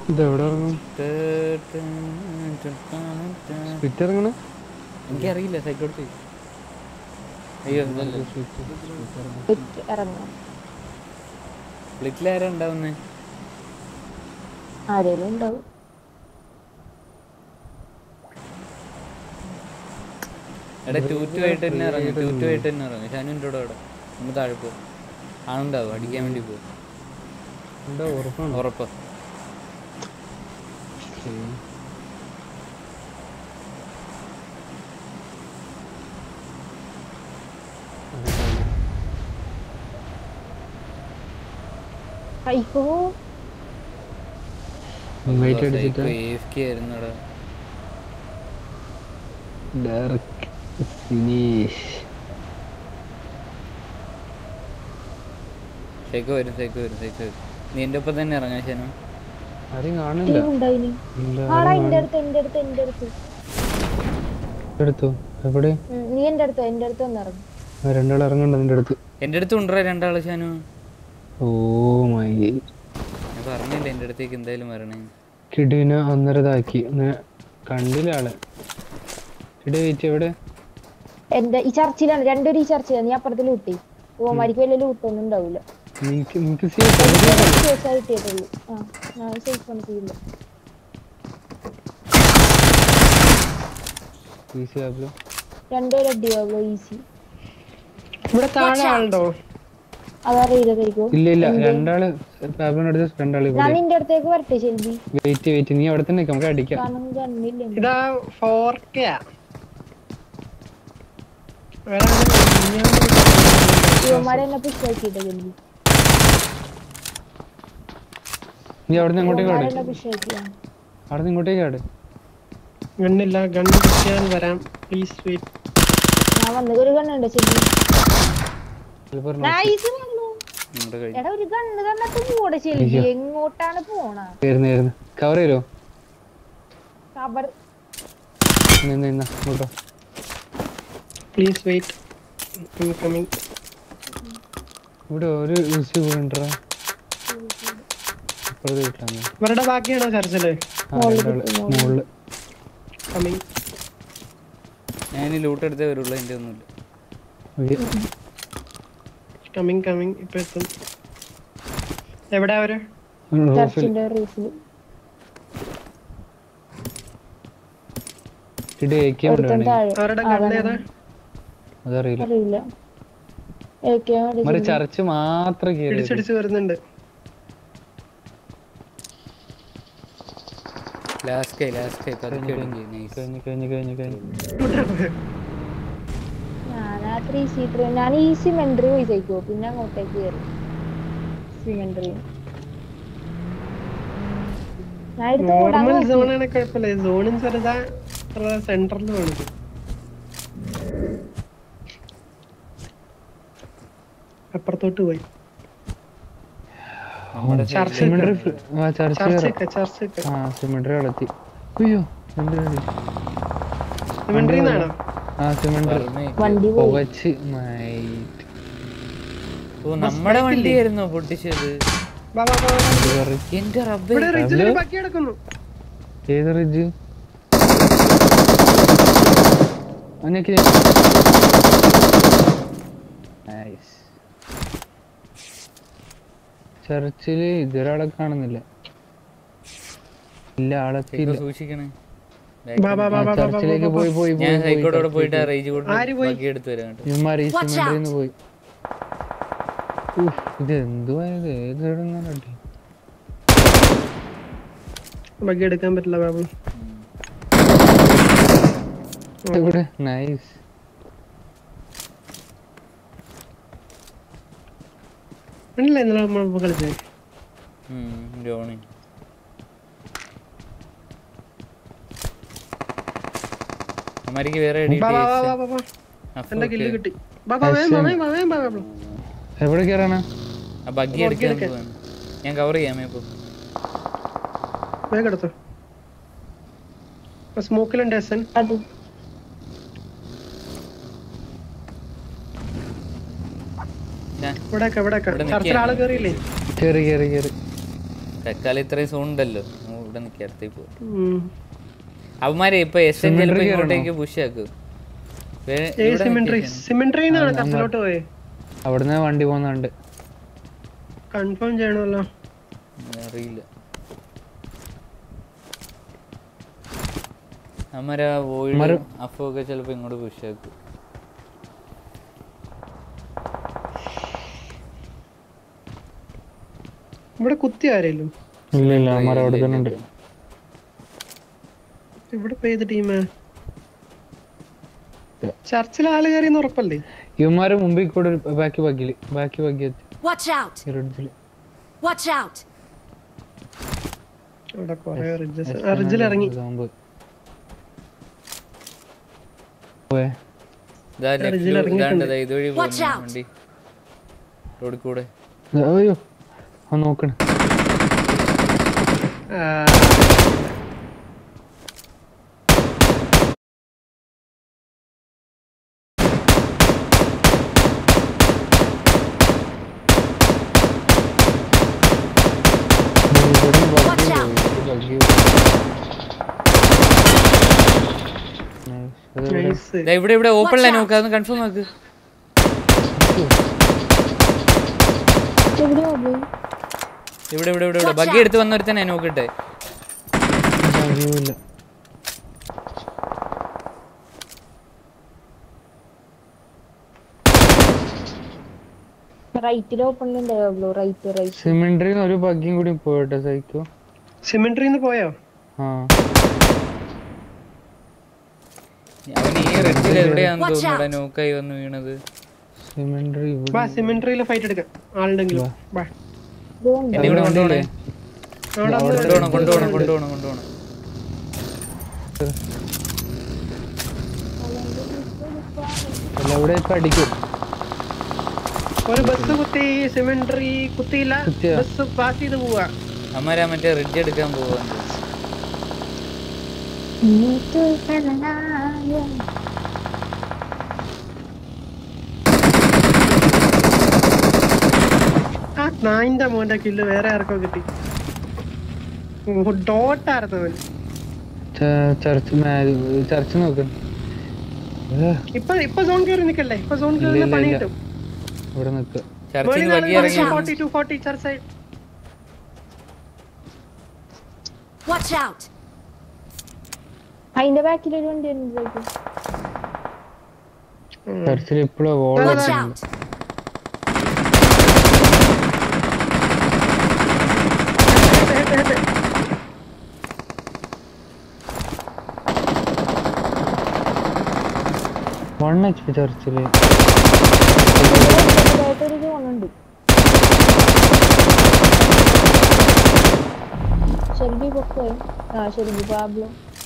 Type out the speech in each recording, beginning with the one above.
ഇതെവിടെ ഇറങ്ങും സ്പിറ്റ് ഇറങ്ങണ എനിക്കറിയില്ല സൈക്കോട്ട് അയ്യോ ഇതല്ല ഇറങ്ങാം സ്പ്ലിറ്റിൽ ആരാ ഉണ്ടാവുന്നേ ആരേലും ഉണ്ടാവും എടാ ടൂറ്റു ആയിട്ട് തന്നെ ഇറങ്ങി ടൂറ്റു ആയിട്ട് തന്നെ ഇറങ്ങി ഷാനുവിൻ്റെ കൂടെ അവിടെ നമ്മൾ താഴെ പോകും ആളുണ്ടാവും അടിക്കാൻ വേണ്ടി പോകും എന്താ ഉറപ്പാണ് ഉറപ്പ് അയ്യോ ഇൻവൈറ്റ് അടിച്ചിട്ട് AFK ആയിരുന്നു അവിടെ ഡയറക്റ്റ് ഫിനിഷ് സൈക്കോ വരും സൈക്കോ വരും സൈക്കോ വരും നീ എൻ്റെ ഒപ്പം തന്നെ ഇറങ്ങാൻ ഷാനു ആരും കാണില്ല ഉണ്ടായിനി ഇല്ല ആടാ എന്റെ അടുത്ത് എന്റെ അടുത്ത് എന്റെ അടുത്ത് എടുത്തു എവിടെ ഉം, നീ എന്റെ അടുത്ത് എന്റെ അടുത്ത് ഒന്ന് ഇറങ്ങും ആ, രണ്ടാൾ ഇറങ്ങണ്ട നിന്റെ അടുത്ത് എൻ്റെ അടുത്ത് ഉണ്ടോ രണ്ടാള് ഷാനു ഓ മൈ ഞാൻ പറഞ്ഞില്ല എൻ്റെ അടുത്തേക്ക് എന്തായാലും വരണേ കിടുവിനെ ഒന്നരതാക്കി ഒന്ന് കണ്ടില്ല ആളെ കിടു വെയിറ്റ് എവിടെ എന്റെ ഈ ചർച്ചിലാണ് രണ്ടുപേരും ഈ ചർച്ചിലാണ് നീ അപ്പുറത്ത് ലൂട്ടി ഓമാരിക്ക് വലിയ ലൂട്ടൊന്നും ഉണ്ടാവില്ല നിനക്ക് നിനക്ക് സേഫ് കേസാ കിട്ടിയിട്ടുള്ളൂ ആ ഞാൻ സേഫ് ആണ് ചെയ്യില്ല ഈസി ആപ്പല്ലോ രണ്ടുപേരും അടിയാവുള്ളൂ ഈസി ഇവിടെ താഴെ ആളുണ്ടോ അതറിയില്ലായിരിക്കും ഇല്ല ഇല്ല രണ്ടാള് പാബ്ലോന്റെ അടുത്ത് രണ്ടാള് ഞാൻ ഇവിടെ നിന്റെ അടുത്തേക്ക് വരട്ടെ ശെൽബി വെയിറ്റ് വെയിറ്റ് നീ അവിടെ തന്നെ നിക്ക്, നമുക്ക് അടിക്കാം കാരണം കണ്ണില്ല ഇതാ ഫോർ കെ ഇവന്മാരെ എന്നെ പുഷാക്കിട്ടെ ശെൽബി നീ അവിടെ നിന്ന് ഇങ്ങോട്ടേക്ക് ആട് എന്നെ പുഷാക്കിയാ അവിടെ നിന്ന് ഇങ്ങോട്ടേക്ക് ആട് ഗണ്ണില്ല ഗണ്ണ് കിട്ടിയാൽ വരാം പ്ലീസ് വെയിറ്റ് ഞാൻ വന്നത് ഒരു കണ്ണുണ്ട് ശെൽബി സൂപ്പർ നൈസ് വന്നു നമ്മുടെ കഴിഞ്ഞു എടാ ഒരു കണ്ണ് കണ്ടിട്ട് പോടെ ശെൽബി എങ്ങോട്ടാണ് പോണ വരുന്നു വരുന്നു കവർ ചെയ്തോ കബർ നിന്ന് നിന്ന ഇങ്ങോട്ടോ പ്ലീസ് വെയിറ്റ് കമ്മിങ് ഇവിടെ ഒരു യൂസ് പോകണ്ടാ അപ്പുറത്ത് വീട്ടിലാണ് ഇവരുടെ ബാക്കിയാണോ ചർച്ചില് ആ രണ്ടാള് മുകളില് കമ്മിങ് ഞാൻ ഈ ലൂട്ട് എടുത്തേ വരുള്ളൂ എൻ്റെ ഒന്നുമില്ല ഓക്കേ. കമ്മിങ് കമ്മിങ് ഇപ്പൊ എത്തും എവിടെ അവര് റൂഫിൽ ചർച്ചിന്റെ റൂഫില് ഇടി ഏക്കാൻ ഒരുത്തൻ താഴെ അവരുടെ ഗണ്ണ് ഏതാ അതറിയില്ല അറിയില്ല ഏക്കാൻ വേണ്ടി മറി ചർച്ച് മാത്രം കയറി ഇടിച്ചടിച്ച് വരുന്നുണ്ട് ലാസ്റ്റ് കൈ ലാസ്റ്റ് കൈ പതുക്കെ ഇടും നൈസ് കഴിഞ്ഞ് കഴിഞ്ഞ് കഴിഞ്ഞ് കഴിഞ്ഞ് ഞാൻ ആ ത്രീ സീറ്റർ ഞാൻ ഈ സിമെൻട്രി പോയി ചോദിക്കുമോ പിന്നെ അങ്ങോട്ടേക്ക് കയറി സിമെൻട്രി ഞാൻ എടുത്ത് ഓടാൻ നോർമൽ നോക്കി. സോൺ ആണ് കുഴപ്പമില്ല സോണും ചെറുതാ സെന്ററിൽ വേണം അപ്പുറത്തോട്ട് പോയി നമ്മുടെ ചർച്ച് സിമെട്രി ആ ചർച്ച് കയറാം ചർച്ചൊക്കെ ചർച്ചൊക്കെ ആ സിമെട്രി അടത്തി അയ്യോ എന്താണ് സിമെട്രി നിന്നാണോ ആ സിമെട്രി പറഞ്ഞേ. വണ്ടി പോയി പുകച്ച് മൈറ്റ് ഓ നമ്മുടെ വണ്ടിയായിരുന്നോ പൊട്ടിച്ചത് വാ വാ വാ വാ. എന്റെ റബ്ബേ ഇവിടെ റിജിൽ ഒരു ബക്കി കിടക്കുന്നു ഏത് റിജ് അന്നേക്ക് നൈസ് ചർച്ചില് ഇതൊരാളെ കാണുന്നില്ല ഇല്ല ആളെത്തിയില്ല സൂക്ഷിക്കണേ വാ വാ വാ വാ വാ വാ ചർച്ചിലേക്ക് പോയി പോയി ഞാൻ പോയി സൈക്കോട്ടോടെ പോയിട്ട് റേജ് കൊണ്ട് ആര് പോയി? ബാക്കി എടുത്തു വരാം കേട്ടോ ഇവന്മാർ ഈ സിമെന്റിന്ന് പോയി ഉഫ്, ഇത് എന്തുവായത് ഏത് സൈഡിൽ നിന്നാണ് അടി ബഗ്ഗി എടുക്കാൻ പറ്റില്ല ബാബു ഇവിടെ നൈസ് ഉണ്ടല്ലേ ഇന്നലെ നമ്മൾ കളിച്ചത് ഉം, ജോണി അമ്മക്ക് വേറെ വാ വാ വാ വാ വാ വാ എന്റെ കില്ല് കിട്ടി വാ വാ വേഗം വാ വേഗം വാ വേഗം വാ ബാബു എവിടെ കയറാനാ ആ ബഗ്ഗി എടുക്കാൻ പോവാണ്. ഞാൻ കവർ ചെയ്യാമേ ഇപ്പൊ വേഗം എടുത്തോ സ്മോക്കിലുണ്ട് എസ് എൻ അത് ഞാൻ ഇവിടെയൊക്കെ ഇവിടെയൊക്കെ ഇവിടെ ചർച്ചിൽ ആള് കയറിയില്ലേ കയറി കയറി കയറി തൽക്കാലം ഇത്രയും സോൺ ഉണ്ടല്ലോ ഇവിടെ നിൽക്കുക അടുത്തേക്ക് പോകും ഉം. അവന്മാരെ ഇപ്പൊ എസ് എൻ ചിലപ്പോ ഇങ്ങോട്ടേക്ക് പുഷ് ആക്കും വേ- ഏ ഇവിടെ സിമെൻട്രി സിമെൻട്രിന്നാണ് ചർച്ചിലോട്ട് പോയെ അവിടുന്ന് വണ്ടി പോകുന്നുണ്ട് കൺഫേം ചെയ്യണമല്ലോ നിൽക്ക്. അറിയില്ല അവന്മാരെ ഓയിഡ് അഫോ ഒക്കെ ചിലപ്പോ ഇങ്ങോട്ട് പുഷ് ആക്കും ഇവിടെ കുത്തി ആരേലും ഇല്ല ഇല്ല അമ്മ അവിടെ തന്നെ ഉണ്ട് ഇവിടെ പെയ്ത ടീമ് ചർച്ചിൽ ആള് കയറി ഉറപ്പല്ലേ ഇവന്മാരെ മുമ്പിൽ കൂടെ ഒരു ബാക്കി ബഗ്ഗില് ബാക്കി ബഗ്ഗി എത്തി Watch out! റിഡ്ജില് Watch out! ഇവിടെ കൊറേ റിഡ്ജസ് റിഡ്ജിൽ ഇറങ്ങി സംഭവം പോയെ ഇതാ ഇതിൽ ലെഫ്റ്റിൽ ഇറങ്ങിയിട്ടുണ്ട്. ഇതാണ്ട് ദാ ഇതുവഴി Watch പോകുന്നു out. വണ്ടി റോഡിൽ കൂടെ ദാ, അയ്യോ ആ നോക്കണേ ആ, Watch out. nice. ദാ ഇവിടെ ഇവിടെ ഓപ്പൺ ലൈൻ നോക്ക് അതൊന്ന് കൺഫേം ആക്ക് എവിടെയാ പോയി ഇവിടെ ഇവിടെ ഇവിടെ ഇവിടെ ബഗ്ഗി എടുത്ത് വന്നൊരുത്തന്നെ നോക്കട്ടെ ഇല്ല റൈറ്റിൽ ഓപ്പണിലുണ്ടാവുള്ളൂ റൈറ്റ് റൈറ്റ് സിമെൻട്രിന്ന് ഒരു ബഗ്ഗിയും കൂടി പോയിട്ടെ സൈക്കോ സിമെൻട്രിന്ന് പോയോ ആ അവൻ ഈ റെഡിൽ എവിടെയാന്ന് Watch തോന്നുന്നു നോക്കായി വന്ന് വീണത് സിമെൻട്രി വാ സിമെൻട്രിയിൽ ഫൈറ്റ് എടുക്കാം ആളുണ്ടെങ്കിലും വാ എന്നെ ഇവിടെ കൊണ്ടുപോണേ അവിടെ ഒന്ന് കൊണ്ടുപോകണം കൊണ്ടുപോകണം കൊണ്ടുപോകണം കൊണ്ടുപോകണം അല്ല ഇവിടെ ഇപ്പൊ അടിക്കും ഒരു ബസ് കുത്തി സിമെൻട്രി കുത്തിയില്ല കുത്തിയോ? ബസ് പാസ് ചെയ്ത് പോവാ അമ്മാരാ മറ്റേ റിഡ്ജ് എടുക്കാൻ പോവാന്ന് ആ നായിന്റെ മോന്റെ കില്ല് വേറെ ആർക്കോ കിട്ടി ഡോട്ടായിരുന്നവൻ ചർച്ച് ചർച്ച് നോക്ക് ഏ, ഇപ്പൊ ഇപ്പൊ സോൺ കയറി നിക്കല്ലേ ഇപ്പൊ സോൺ ഇല്ല, കയറി ഇല്ല, പണി ഇല്ല. കിട്ടും ഇവിടെ നിക്ക് ചർച്ചിൽ നിന്ന് ബഗ്ഗി ഇറങ്ങി forty two forty church side Watch out! അതിന്റെ ബാക്കിൽ ഒരു വണ്ടി വരുന്നത് ചർച്ചിൽ ഇപ്പോഴും wall Watch out! One H P ചർച്ചില് ഒരു തോന്നുന്നുണ്ട് ഷെൽബി പൊക്കോ ആ ഷെൽബി പാബ്ലോ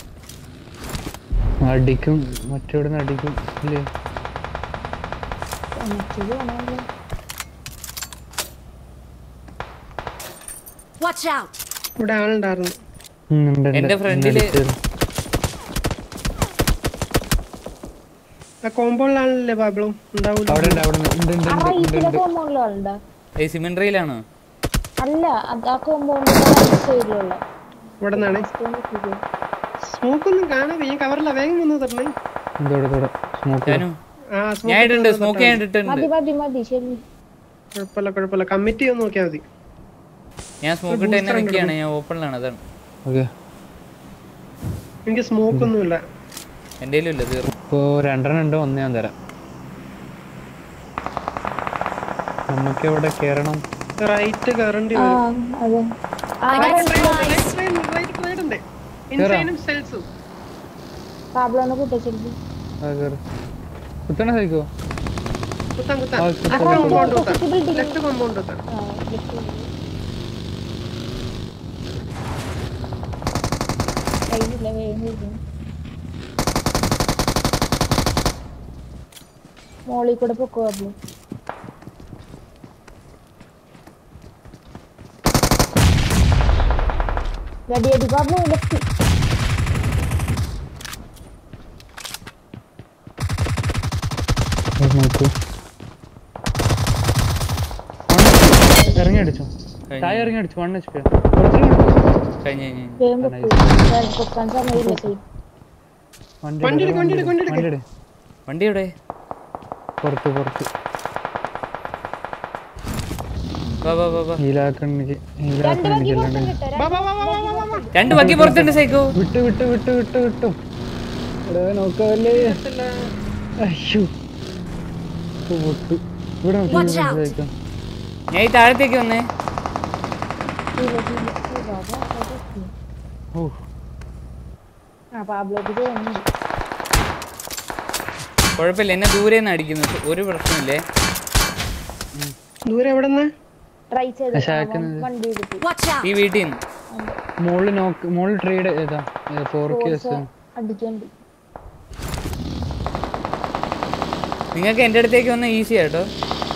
അടിക്കും മറ്റവിടെ നിന്ന് അടിക്കും ഇല്ലേ മറ്റേത് വേണമല്ലോ Watch out! ഇവിടെ ആളുണ്ടായിരുന്നു ഉം, ഉണ്ട്, ഉണ്ട്. എന്റെ ഫ്രണ്ടില് അടിച്ചത്. ആ കോമ്പൗണ്ടിൽ ആളല്ലേ ബാബിളും ഉണ്ടാവൂല അവിടെ ഉണ്ട് അവിടെ ഉണ്ട് ഉണ്ട് ഉണ്ട് ആ ഉണ്ട് ഉണ്ട് റൈറ്റിലെ ഉണ്ട് കോമ്പൗണ്ടിലും ആളുണ്ടാ ഈ സിമെൻട്രിയിലാണോ അല്ല അത് ആ കോമ്പൗണ്ടിന്റെ സൈഡിലുള്ള ഇവിടെ നിന്നാണ് സ്മോക്ക് ഒന്നും കാണാതെ ഞാൻ കവറില്ല വേഗം വന്ന് തരണേ ഉണ്ട് ഇവിടെ ഇവിടെ സ്മോക്ക് ഞാനും ആ ഞാൻ സ്മോക്ക് ഇട്ടുണ്ട് സ്മോക്ക് ചെയ്യാൻ ഇട്ടിട്ടുണ്ട് മതി മതി മതി ശരി കുഴപ്പമില്ല കുഴപ്പമില്ല കമ്മിറ്റി ഒന്ന് നോക്കിയാൽ മതി ഞാൻ സ്മോക്ക് ഇട്ട് തന്നെ നിൽക്കുകയാണ് ഞാൻ ഓപ്പണിലാണ് അതാണ് ഓക്കെ എനിക്ക് സ്മോക്ക് ഒന്നുമില്ല എൻ്റെ ഇല്ല തീർന്നു ഇപ്പോ രണ്ടെണ്ണം ഉണ്ട് ഒന്ന് ഞാൻ തരാം നമുക്ക് എവിടെ കേറണം റൈറ്റ് കയറേണ്ടി ആ വരും അതെ ആ റൈറ്റ് റൈറ്റ് ഉണ്ട് ഇൻസൈനും സെൽസും പാബ്ലോനെ കൂട്ട ഷെൽബി ആ, കേറ്. കുത്തണ സൈക്കോ കുത്താൻ കുത്താൻ ആ, ലെഫ്റ്റ് കുത്താം, കോമ്പൗണ്ട് കുത്താം. കുത്താൻ building. ലെഫ്റ്റ് കോമ്പൗണ്ട് കുത്താൻ ആ left side. കഴിഞ്ഞില്ല വേഗം കഴിഞ്ഞു മോളിൽ കൂടെ പൊക്കോ പാബ്ലോ റെഡി അടി പാബ്ലോ ലെഫ്റ്റ് അത് നോക്കൂ ഇറങ്ങി അടിച്ചോ താഴെ ഇറങ്ങി അടിച്ചു വൺ എച്ച് പി കഴിഞ്ഞ് കഴിഞ്ഞ് വേഗം പൊക്ക്. പൊക്കാൻ സമയമില്ല സൈറ്റ് വണ്ടി വണ്ടി എടുക്ക്, വണ്ടി എടുക്ക്, വണ്ടി വണ്ടി എടുക്ക്. വണ്ടി എവിടെ പുറത്ത് പുറത്ത് വാ വാ വാ വാ ഹീലാക്കണിക്ക് രണ്ട് ഹീലാക്കണിക്ക് വണ്ടി അല്ലാണ്ട് പുറത്തുണ്ട് കേട്ടോ. വാ, വാ, വാ, വാ, വാ, വാ, വാ. രണ്ട് ബാക്കി പുറത്തുണ്ട് സൈക്കോ വിട്ട് വിട്ട് വിട്ട് വിട്ട് വിട്ടു എടാ നോക്കാവല്ലേ അയ്യോ ഇപ്പൊ പൊട്ടു ഇവിടെ നോക്കി Watch out. മനസ്സിലാക്കാം. ഞാൻ ഈ താഴത്തേക്ക് വന്നേ ഇല്ല, ഇല്ല. ഓ, ബാബാ, അതൊക്കെ. ഓ ആ പാബ്ലോക്ക് തോന്നുന്നു കുഴപ്പമില്ല എന്നെ ദൂരെ നിന്ന് അടിക്കുന്നത് ഒരു പ്രശ്നമില്ലേ ദൂരെ എവിടെ നിന്ന് ട്രൈ ചെയ്ത് പക്ഷെ ആ, ആക്കുന്നത് വണ്ടി എടുത്തു Watch out! ഈ വീട്ടിൽ നിന്ന് മോളിൽ നോക്ക് മോളിൽ ട്രേഡ് ഏതാ ഫോർ കേസ് അടിക്കണ്ട് നിങ്ങൾക്ക് എൻ്റെ അടുത്തേക്ക് വന്ന ഈസി ആട്ടോ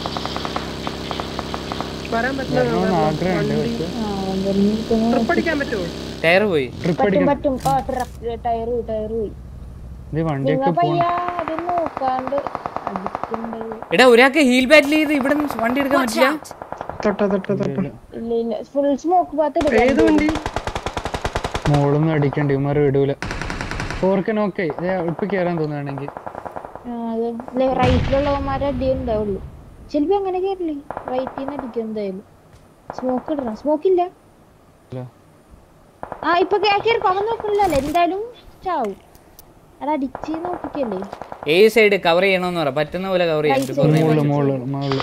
വരാൻ പറ്റില്ല വരണമെന്ന് ആഗ്രഹമുണ്ട് പക്ഷെ ആ വണ്ടി എടുക്കുന്നു. ട്രിപ്പ് അടിക്കാൻ പറ്റുമോ ടയർ പോയി ട്രിപ്പ് പറ്റും അടിക്കണം പറ്റും ആ ടയർ പോയി ടയർ പോയി ഇത് നിങ്ങ വണ്ടിയൊക്കെ പയ്യ പോണം അത് നോക്കാണ്ട് അടിക്കണ്ടേ എടാ ഒരാൾക്ക് ഹീൽ ബാറ്റിൽ ചെയ്ത് ഇവിടെ നിന്ന് വണ്ടി എടുക്കാൻ Watch പറ്റില്ല out! തൊട്ടോ തൊട്ടോ തൊട്ടോ ഇല്ല ഇല്ല ഫുൾ സ്മോക്ക് ഭാഗത്ത് ഏത് വണ്ടി മോളൊന്നും അടിക്കണ്ട ഇമാര് വിടൂല ഫോർക്ക് നോക്കേ ഇപ്പൊ കേറാൻ തോന്നുകയാണെങ്കിൽ റൈറ്റിലുള്ളവന്മാരെ അടി ഉണ്ടാവുള്ളൂ ചിലപ്പോ അങ്ങനെ കേറില്ലേ റൈറ്റിൽ നിന്ന് അടിക്കും എന്തായാലും സ്മോക്ക് ഇടണം സ്മോക്ക് ഇല്ല ഇല്ല. ആ ഇപ്പൊ കേറിക്കോ അവൻ നോക്കണില്ലല്ലോ എന്തായാലും ചാവും അത് അടിച്ച് നോക്കിക്കല്ലേ ഏ സൈഡ് കവർ ചെയ്യണമെന്ന് പറ പറ്റുന്ന പോലെ കവർ ചെയ്യാൻ Right side. മോളില് മോളില് മോളില്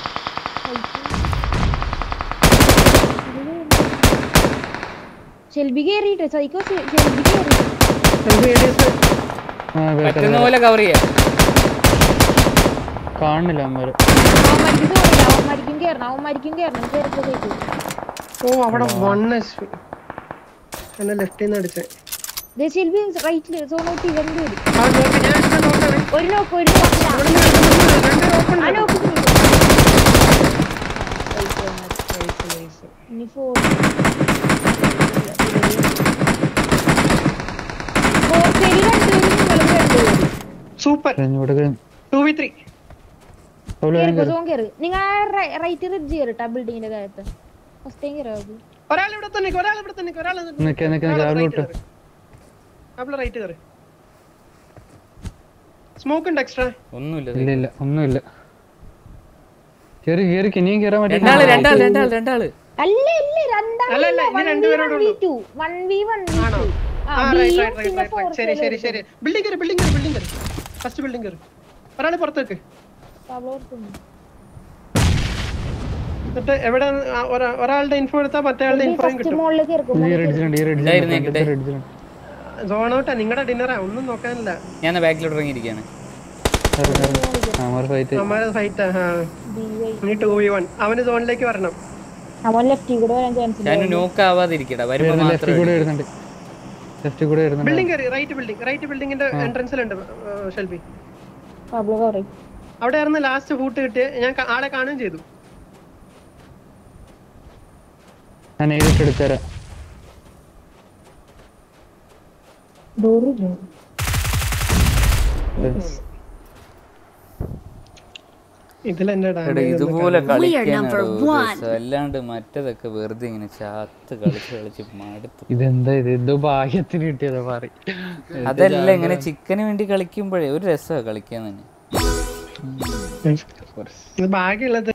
ഷെൽബി കേറിട്ടെ സൈക്കോ ഷെൽബി കേറി നമുക്ക് ഏരിയസ് ആ വേറെ പറ്റുന്ന പോലെ കവർ ചെയ്യാം കാണുന്നില്ല അമ്മര് അവന്മാരിക്കും തോന്നില്ല അവന്മാരിക്കും കേറണം അവന്മാരിക്കും കേറണം കേറിപ്പോ സൈക്കോ ഓ അവിടെ വൺ എച്ച് പി എന്നെ ലെഫ്റ്റിൽ നിന്ന് അടിച്ചേ ദേ ഷെൽബി റൈറ്റില് സോണോട്ടി രണ്ട് വരും ആ നോക്ക് ഞാൻ ഇപ്പൊ നോക്കണേ ഒരു നോക്ക് ഒരു നോക്ക് ഇവിടെ നിന്ന് എടുക്കുന്നുണ്ട്, രണ്ട് നോക്കുന്നുണ്ട്. ആ നോക്ക് Nice, nice. ഇനി ഫോർ ഫോർക്കയിൽ രണ്ടുപേരും നിങ്ങളും രണ്ടുപേരും സൂപ്പർ ഇങ്ങോട്ട് ടു വി ത്രീ കേറിക്കോ സോൺ കേറ് നിങ്ങൾ റൈറ്റ് റിഡ്ജ് കേറിട്ടാ ബിൽഡിങ്ങിന്റെ കാര്യത്ത് ഫസ്റ്റ് ടൈം കയറാവും ഒരാൾ ഇവിടെ തന്നെ നിക്ക്, ഒരാൾ ഇവിടെ തന്നെ നിക്ക്, ഒരാൾ നിക്ക്, നിക്ക്, നിക്ക്, അവിടെ വിട്ടോ. അവിടെ റൈറ്റ് കയറി സ്മോക്ക് ഉണ്ട് എക്സ്ട്രാ ഒന്നുമില്ല ഇല്ല ഇല്ല ഒന്നുമില്ല കേറി കേറി ഇനിയും കേറാൻ രണ്ടാള് പറ്റില്ല രണ്ടാള് രണ്ടാള് രണ്ടാള് അല്ല ഇല്ല അല്ല, അല്ല, ഇനി രണ്ടുപേരോടെ ഉള്ളൂ. Two one V one V ആണോ ടു ആ right right right right right ശരി ശരി ശരി ബിൽഡിംഗ് കയറി ബിൽഡിംഗ് കയറി ബിൽഡിംഗ് കയറി ഫസ്റ്റ് ബിൽഡിംഗ് കയറി ഒരാൾ പുറത്തേക്ക് എന്നിട്ട് എവിടെ ആ, ഒരാ- ഒരാളുടെ ഇൻഫോ എടുത്താൽ മറ്റേ ആളുടെ ഇൻഫോയും ഫസ്റ്റ് കിട്ടും മോളിൽ കേറിക്കോ ഈ റെഡിച്ചിട്ടുണ്ട് ഈ ഇതായിരുന്നു റെഡിച്ചിട്ടുണ്ട് കേട്ടെ. റെഡിച്ചിട്ടുണ്ട് സോൺ ഔട്ടാ നിങ്ങളുടെ ഡിന്നറാ ഒന്നും നോക്കാനില്ല ഞാൻ ബാക്കിലോട്ട് ഇറങ്ങിയിരിക്കുകയാണ് അമർ ഫൈറ്റ് അമ്മാരെ ഫൈറ്റ് ഇനി ടു വി വൺ അവന് സോണിലേക്ക് വരണം അവൻ ലെഫ്റ്റിൽ കൂടെ വരാൻ ചാൻസ് ഞാൻ നോക്ക് ആവാതിരിക്കട്ടെ വരുമ്പോ ലെഫ്റ്റ് മാത്രം കൂടെ വരുന്നുണ്ട് ലെഫ്റ്റ് കൂടെ വരുന്നുണ്ട് ബിൽഡിംഗ് കയറി റൈറ്റ് ബിൽഡിംഗ് റൈറ്റ് ബിൽഡിംഗിന്റെ എൻട്രൻസിലുണ്ട് ഷെൽബി പാബ്ലോ കവറി അവിടെ ആയിരുന്നു ലാസ്റ്റ് ഫൂട്ട് കിട്ടിയ ഞാൻ ക- ആളെ കാണുകയും ചെയ്തു ഞാൻ നേരിട്ട് എടുത്തുതരാം ഡോറില്ല ഇതിൽ എന്നെ എടാ, damage ഒന്നും ഇതുപോലെ We are കളിക്കാനാണ് number ഒരു one. രസം. അല്ലാണ്ട് മറ്റതൊക്കെ വെറുതെ ഇങ്ങനെ ചാത്ത് കളിച്ച് കളിച്ച് മടുത്തു ഇതെന്താ ഇത് എന്തോ ഭാഗ്യത്തിന് കിട്ടിയതാ പറ അതല്ല ഇങ്ങനെ ചിക്കന് വേണ്ടി കളിക്കുമ്പോഴേ ഒരു രസമാണ് കളിക്കാൻ തന്നെ ഇത് ബാക്കിയുള്ളത്